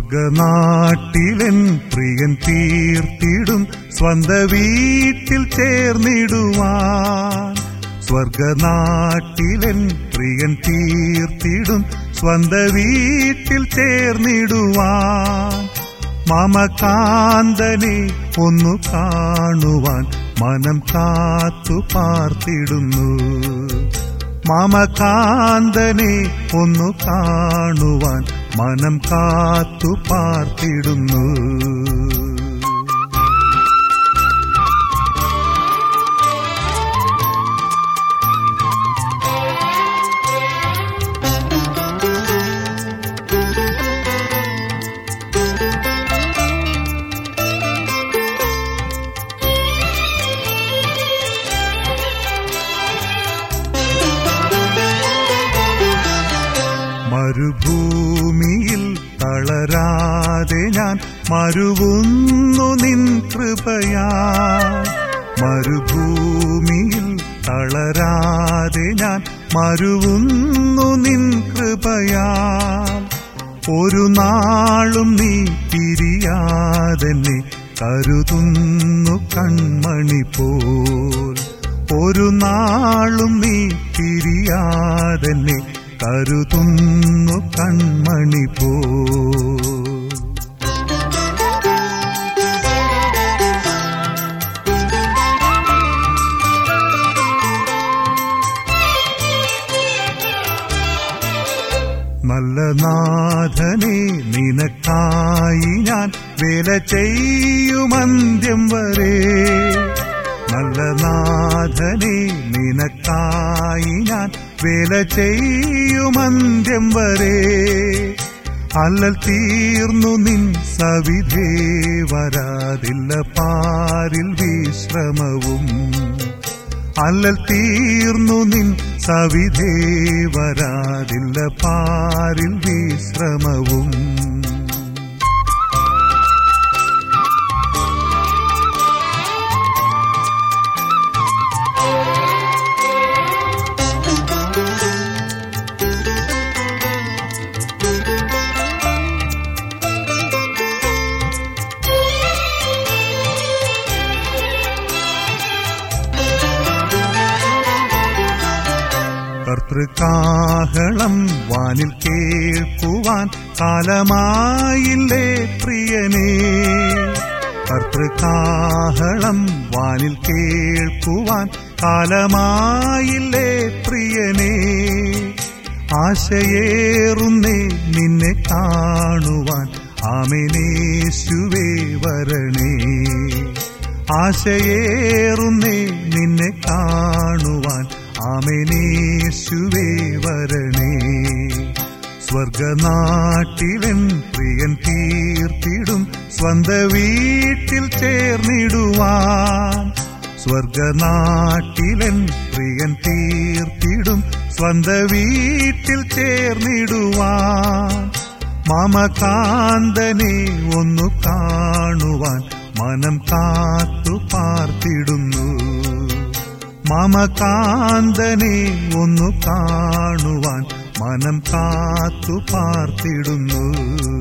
സ്വർഗനാട്ടിലെൻ പ്രിയൻ തീർത്തിടും സ്വന്ത വീട്ടിൽ ചേർന്നിടുവാൻ സ്വർഗനാട്ടിലെൻ പ്രിയൻ തീർത്തിടും സ്വന്ത വീട്ടിൽ ചേർന്നിടുവാൻ മമകാന്തനെ ഒന്നു കാണുവാൻ മനം കാത്തു പാർത്തിടുന്നു മമകാന്തനെ ഒന്നു കാണുവാൻ മനം കാത്തു പാർത്തിടുന്നു മരുഭൂമിയിൽ തളരാതെ ഞാൻ മരുവുന്നു നിൻ കൃപയാ മരുഭൂമിയിൽ തളരാതെ ഞാൻ മരുവുന്നു നിൻ കൃപയാ ഒരു നാളും നീ പിരിയാതെന്നെ കരുതുന്നു കൺമണി പോൽ ഒരു നാളും നീ പിരിയാതെന്നെ കരുതുന്നു കൺമണി പോ നല്ല നാഥനെ നിനക്കായി ഞാൻ വേല ചെയ്യുമന്ത്യം വരെ നല്ല നാഥനെ നിനക്കായി ഞാൻ വേല ചെയ്യുമന്ത്യം വരെ അല്ലൽ തീർന്നു നിൻ സവിധേ വരാതില്ല പാരിൽ വിശ്രമവും അല്ലൽ തീർന്നു നിൻ സവിധേ വരാതില്ല പാരിൽ വിശ്രമവും കർത്തൃകാഹളം വാനിൽ കേൾക്കുവാൻ കാലമായില്ലേ പ്രിയനേ കർത്തൃകാഹളം വാനിൽ കേൾക്കുവാൻ കാലമായില്ലേ പ്രിയനേ ആശയേറുന്നേ നിന്നെ കാണുവാൻ ആമിനേശുവേ വരണേ ആശയേറുന്നേ നിന്നെ കാണുവാൻ ആമിനേശുവേ വരണേ സ്വർഗനാട്ടിലൻ പ്രിയൻ തീർത്തിടും സ്വന്ത വീട്ടിൽ ചേർന്നിടുവാൻ സ്വർഗനാട്ടിലൻ പ്രിയൻ തീർത്തിടും സ്വന്ത വീട്ടിൽ ചേർന്നിടുവാൻ മമകാന്തനെ ഒന്നു കാണുവാൻ മനം കാത്തു പാർത്തിടുന്നു മമകാന്തനെ ഒന്നു കാണുവാൻ മനം കാത്തു പാർത്തിടുന്നു